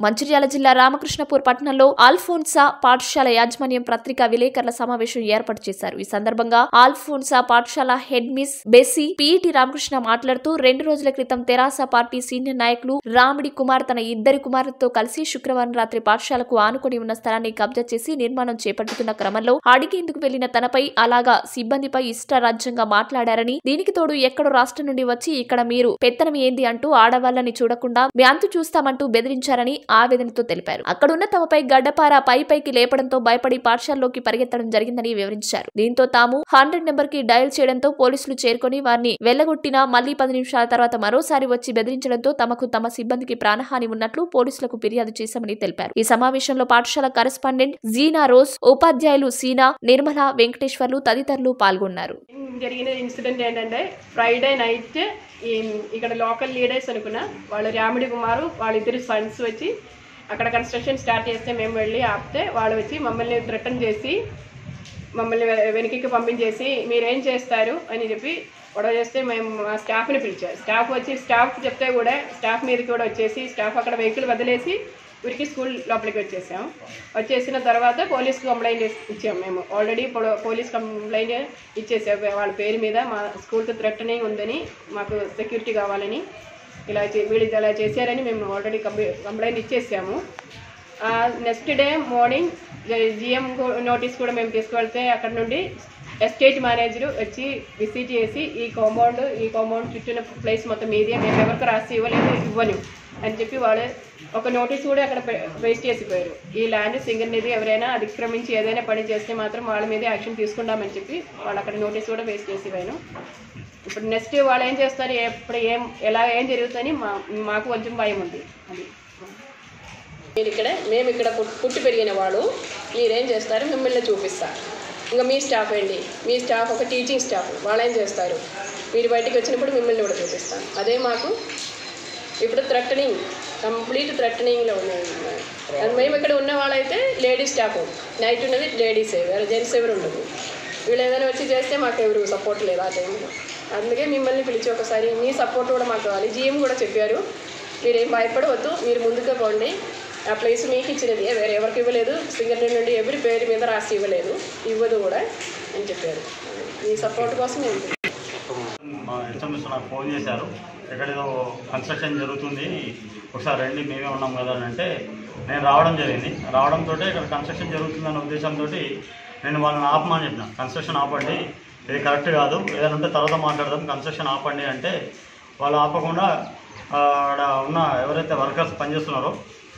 మంచిర్యాల జిల్లా రామకృష్ణపూర్ పట్టణంలో ఆల్ఫోన్సా పాఠశాల యాజమాన్యం పత్రికా విలేకరుల సమావేశం ఏర్పాటు చేశారు ఈ సందర్భంగా ఆల్ఫోన్సా పాఠశాల head miss Bessie PET Ramakrishna మాట్లాడుతూ రెండు రోజుల క్రితం తెరాస పార్టీ సీనియర్ నాయకులు రామిడి కుమార్ తన ఇద్దరి కుమారులతో కలిసి శుక్రవారం రాత్రి పాఠశాలకు ఆనుకొని ఉన్న స్థలాన్ని కబ్జా చేసి నిర్మాణం చేపట్టుతున్న క్రమంలో అడిగేందుకు వెళ్లిన తనపై అలాగా సిబ్బందిపై ఇష్టారాజ్యంగా మాట్లాడారని దీనికి తోడు ఎక్కడో రాష్ట్రం నుండి వచ్చి ఇక్కడ మీరు పెత్తనం ఏంది అంటూ ఆడవాళ్ళని చూడకుండా మీ అంతు చూస్తామంటూ బెదిరించారని ఆవేదనతో తెలిపారు అక్కడున్న తమపై గడ్డపార పై పైకి లేపడంతో భయపడి పాఠశాలలోకి పరిగెత్తడం జరిగిందని వివరించారు దీంతో తాము హండ్రెడ్ నెంబర్ కి డయల్ చేయడంతో పోలీసులు చేరుకొని వారిని వెళ్లగొట్టినా మళ్లీ పది నిమిషాల తర్వాత మరోసారి వచ్చి బెదిరించడంతో తమకు తమ సిబ్బందికి ప్రాణహాని ఉన్నట్లు పోలీసులకు ఫిర్యాదు చేశామని తెలిపారు ఈ సమావేశంలో పాఠశాల కరెస్పాండెంట్ జీనా రోజ్ ఉపాధ్యాయులు సీనా నిర్మల వెంకటేశ్వర్లు తదితరులు పాల్గొన్నారు జరిగిన ఇన్సిడెంట్ ఏంటంటే ఫ్రైడే నైట్ ఈ ఇక్కడ లోకల్ లీడర్స్ అనుకున్న వాళ్ళు రామిడి కుమారు వాళ్ళిద్దరు సన్స్ వచ్చి అక్కడ కన్స్ట్రక్షన్ స్టార్ట్ చేస్తే మేము వెళ్ళి ఆపితే వాళ్ళు వచ్చి మమ్మల్ని థ్రెటన్ చేసి మమ్మల్ని వె- వెనక్కి పంపించేసి మీరేం చేస్తారు అని చెప్పి గొడవ చేస్తే మేము మా స్టాఫ్ని పిలిచారు స్టాఫ్ వచ్చి స్టాఫ్ చెప్తే కూడా స్టాఫ్ మీదకి కూడా వచ్చేసి స్టాఫ్ అక్కడ వెహికల్ వదిలేసి ఊరికి స్కూల్ లోపలికి వచ్చేసాం వచ్చేసిన తర్వాత పోలీస్ కంప్లైంట్ ఇచ్చాం మేము ఆల్రెడీ పోలీస్ కంప్లైంట్ ఇచ్చేసాం వాళ్ళ పేరు మీద మా స్కూల్కి థ్రెటనింగ్ ఉందని మాకు సెక్యూరిటీ కావాలని ఇలా చే- వీళ్ళు ఇలా చేశారని మేము ఆల్రెడీ కంప్లైంట్ ఇచ్చేసాము next day morning GM notice కూడా మేము తీసుకువెళ్తే అక్కడ నుండి ఎస్టేట్ మేనేజర్ వచ్చి విజిట్ చేసి ఈ కాంపౌండ్ ఈ కాంపౌండ్ చుట్టూ ప్లేస్ మొత్తం మీదే మేము ఎవరికి రాసి ఇవ్వలేదు ఇవ్వను అని చెప్పి వాళ్ళు ఒక నోటీస్ కూడా అక్కడ వేస్ట్ చేసిపోయారు ఈ ల్యాండ్ సింగర్ నిధి ఎవరైనా అతిక్రమించి ఏదైనా పని చేస్తే మాత్రం వాళ్ళ మీద యాక్షన్ తీసుకుంటామని చెప్పి వాళ్ళు అక్కడ నోటీస్ కూడా వేస్ట్ చేసి పోయాను ఇప్పుడు నెక్స్ట్ వాళ్ళు ఏం చేస్తారు ఎప్పుడు ఏం ఎలా ఏం జరుగుతుందని మా మాకు కొంచెం భయం ఉంది అది మీరు ఇక్కడ మేము ఇక్కడ పుట్- పుట్టి పెరిగిన వాడు మీరేం చేస్తారు మిమ్మల్ని చూపిస్తా ఇంకా మీ స్టాఫ్ ఏంటి మీ స్టాఫ్ ఒక టీచింగ్ స్టాఫ్ వాళ్ళు ఏం చేస్తారు మీరు బయటికి వచ్చినప్పుడు మిమ్మల్ని కూడా చూపిస్తాను అదే మాకు ఇప్పుడు థ్రెటనింగ్ కంప్లీట్ థ్రెటనింగ్లో ఉన్నాయి అది మేము ఇక్కడ ఉన్న వాళ్ళైతే లేడీస్ స్టాఫ్ నైట్ ఉన్నది లేడీసే వేరే జెంట్స్ ఎవరు ఉండదు వీళ్ళు ఏదైనా వచ్చి చేస్తే మాకు ఎవరు సపోర్ట్ లేదు ఆ టైంలో అందుకే మిమ్మల్ని పిలిచి ఒకసారి మీ సపోర్ట్ కూడా మాకు కావాలి జిఎం కూడా చెప్పారు మీరేం భయపడవద్దు మీరు ముందుకే పోండి ఆ ప్లేస్ మీకు ఇచ్చినది వేరే ఎవరికి ఇవ్వలేదు సింగర్ నుండి ఎవరి పేరు మీద రాసి ఇవ్వలేదు ఇవ్వదు కూడా అని చెప్పారు మీ సపోర్ట్ కోసం మేము మా హెచ్ఎంఎస్ నాకు ఫోన్ చేశారు ఎక్కడేదో కన్స్ట్రక్షన్ జరుగుతుంది ఒకసారి రండి మేమే ఉన్నాం కదా అని అంటే నేను రావడం జరిగింది రావడంతో ఇక్కడ కన్స్ట్రక్షన్ జరుగుతుందన్న ఉద్దేశంతో నేను వాళ్ళని ఆపమని చెప్పిన కన్స్ట్రక్షన్ ఆపండి ఇది కరెక్ట్ కాదు ఏదైనా ఉంటే తర్వాత మాట్లాడదాం కన్స్ట్రక్షన్ ఆపండి అంటే వాళ్ళు ఆపకుండా ఆడ ఉన్న ఎవరైతే వర్కర్స్ పనిచేస్తున్నారో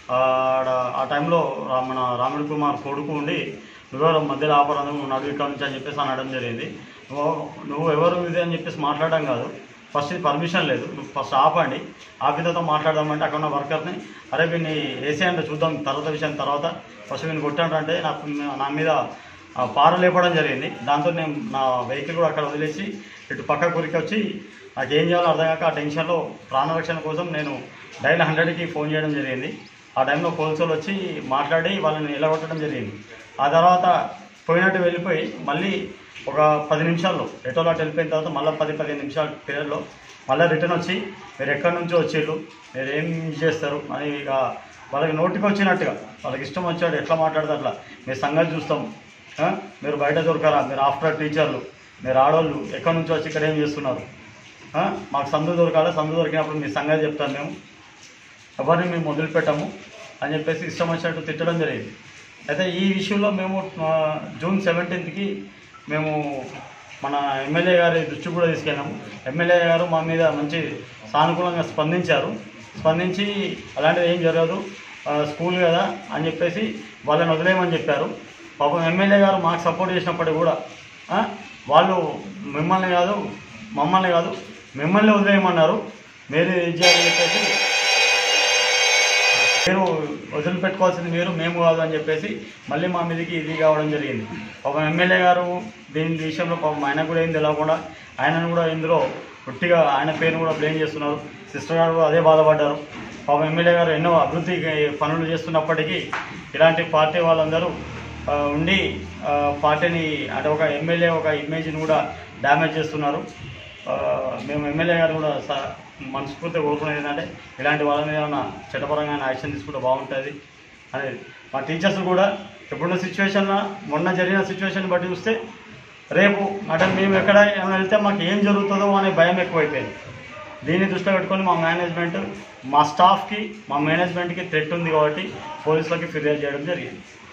ఆడ ఆ టైంలో రా- మన రాముడి కుమార్ కొడుకు ఉండి నువ్వెవరు మధ్యలో ఆపరాదు నువ్వు నడువు ఇక్కడ నుంచి అని చెప్పేసి అనడం జరిగింది నువ్వు నువ్వు ఎవరు ఇది అని చెప్పేసి మాట్లాడడం కాదు ఫస్ట్ ఇది పర్మిషన్ లేదు నువ్వు ఫస్ట్ ఆపండి ఆపితతో మాట్లాడదామంటే అక్కడ ఉన్న వర్కర్ని అరే వీడిని వేసే అంటే చూద్దాం తర్వాత విషయం తర్వాత ఫస్ట్ వీడిని కొట్టాడు అంటే నాకు నా మీద ఆ, పార లేపడం జరిగింది దాంతో నేను నా వెహికల్ కూడా అక్కడ వదిలేసి ఇటు పక్క గురికి వచ్చి నాకు ఏం చేయాలో అర్థం కాక ఆ టెన్షన్లో ప్రాణరక్షణ కోసం నేను డైల్ హండ్రెడ్కి ఫోన్ చేయడం జరిగింది ఆ టైంలో పోలీసులు వచ్చి మాట్లాడి వాళ్ళని నిలగొట్టడం జరిగింది ఆ తర్వాత పోయినట్టు వెళ్ళిపోయి మళ్ళీ ఒక పది నిమిషాల్లో ఎటోలా వెళ్ళిపోయిన తర్వాత మళ్ళీ పది పదిహేను నిమిషాల పీరియడ్లో మళ్ళీ రిటర్న్ వచ్చి మీరు ఎక్కడి నుంచో వచ్చేళ్ళు మీరు ఏం చేస్తారు అని ఇక వాళ్ళకి నోటికి వచ్చినట్టుగా వాళ్ళకి ఇష్టం వచ్చాడు ఎట్లా మాట్లాడతారు అట్లా మీ సంగతి చూస్తాం ఆ? మీరు బయట దొరకరా మీరు ఆఫ్టర్ టీచర్లు మీరు ఆడవాళ్ళు ఎక్కడి నుంచో వచ్చి ఇక్కడ ఏం చేస్తున్నారు ఆ? మాకు సందు దొరకాలి సందు దొరికినప్పుడు మీ సంగతి చెప్తాను మేము ఎవరిని మేము వదిలిపెట్టాము అని చెప్పేసి ఇష్టం వచ్చినట్టు తిట్టడం జరిగింది అయితే ఈ విషయంలో మేము ఆ, జూన్ సెవెంటీన్త్కి మేము మన ఎమ్మెల్యే గారి దృష్టి కూడా తీసుకెళ్ళాము ఎమ్మెల్యే గారు మా మీద మంచి సానుకూలంగా స్పందించారు స్పందించి అలాంటిది ఏం జరగదు ఆ, స్కూల్ కదా అని చెప్పేసి వాళ్ళని వదిలేయమని చెప్పారు పాపం ఎమ్మెల్యే గారు మాకు సపోర్ట్ చేసినప్పటికీ కూడా ఆ, వాళ్ళు మిమ్మల్ని కాదు మమ్మల్ని కాదు మిమ్మల్ని వదిలేయమన్నారు మీరు ఇది చేయాలని చెప్పేసి మీరు వదిలిపెట్టుకోవాల్సింది మీరు మేము కాదు అని చెప్పేసి మళ్ళీ మా మీదకి ఇది కావడం జరిగింది ఒక ఎమ్మెల్యే గారు దీని విషయంలో పాపం ఆయన కూడా ఏం తెలియకుండా ఆయనను కూడా ఇందులో పుట్టిగా ఆయన పేరును కూడా బ్లేమ్ చేస్తున్నారు సిస్టర్ గారు కూడా అదే బాధపడ్డారు పాపం ఎమ్మెల్యే గారు ఎన్నో అభివృద్ధి పనులు చేస్తున్నప్పటికీ ఇలాంటి పార్టీ వాళ్ళందరూ ఆ, ఉండి ఆ, పార్టీని అంటే ఒక ఎమ్మెల్యే ఒక ఇమేజ్ని కూడా డ్యామేజ్ చేస్తున్నారు ఆ, మేము ఎమ్మెల్యే గారు కూడా స- మనస్ఫూర్తిగా కోరుకునేది ఏంటంటే ఇలాంటి వాళ్ళ మీద ఏమైనా చట్టపరంగా యాక్షన్ తీసుకుంటే బాగుంటుంది అనేది మా టీచర్స్ కూడా ఇప్పుడున్న సిచ్యువేషన్ మొన్న జరిగిన సిచ్యువేషన్ బట్టి చూస్తే రేపు అంటే మేము ఎక్కడ ఏమైనా వెళ్తే మాకు ఏం జరుగుతుందో అనే భయం ఎక్కువైపోయింది దీన్ని దృష్టిలో పెట్టుకొని మా మేనేజ్మెంట్ మా స్టాఫ్కి మా మేనేజ్మెంట్కి థ్రెట్ ఉంది కాబట్టి పోలీసులకి ఫిర్యాదు చేయడం జరిగింది